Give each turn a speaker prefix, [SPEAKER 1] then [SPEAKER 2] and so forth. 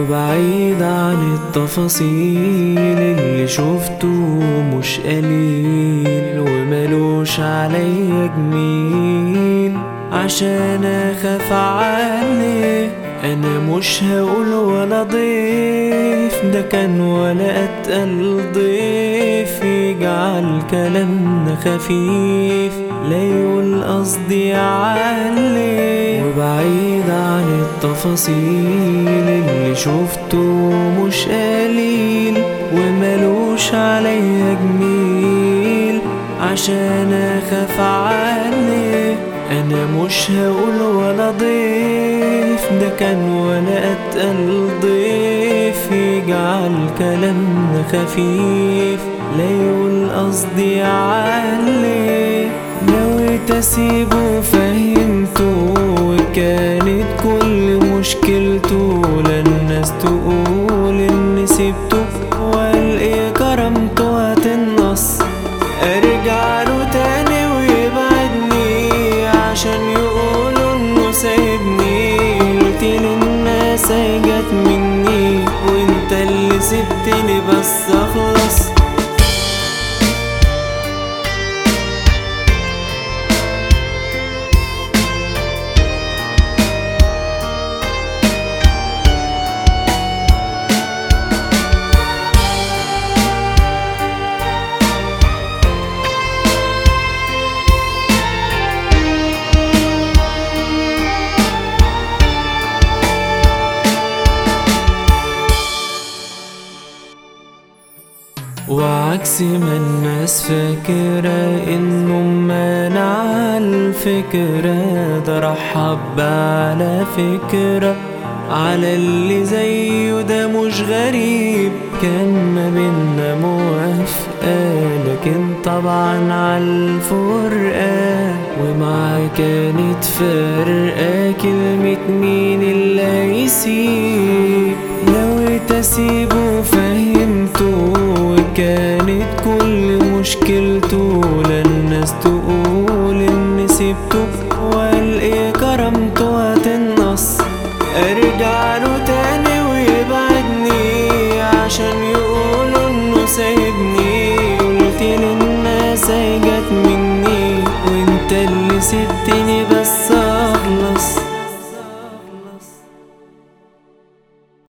[SPEAKER 1] وبعيد عن التفاصيل اللي شفته مش قليل وملوش عليا جميل عشان اخاف عليه انا مش هقول ولا ضيف ده كان ولا اتقل ضيف يجعل كلامنا خفيف لا يقول قصدي عليه وبعيد عن التفاصيل اللي شفته مش قليل وملوش عليا جميل عشان اخاف عليه انا مش هقول ولا ضيف ده كان ولا اتقل ضيف يجعل كلامنا خفيف لا يقول قصدي عليه نويت اسيبه فهمته وكانت كل مشكلته للناس تقول اني سبته والقي كرامته هتنقص ارجع له تاني ويبعدني عشان يقولوا انه سايبني قلت للناس هي جت مني وانت اللي سبتني بس اخلص وعكس ما الناس فاكرة انه مانع الفكرة ده رحب على فكرة على اللي زيه ده مش غريب كان ما بينا موافقة لكن طبعا عالفرقة ومعاه كانت فارقة كلمة مين اللي يسيب نويت اسيبه فهمته وكانت كل مشكلته للناس تقول اني سبته والقي كرامته هتنقص ارجع له تاني ويبعدني عشان يقولوا انه سايبني قلت للناس هي جت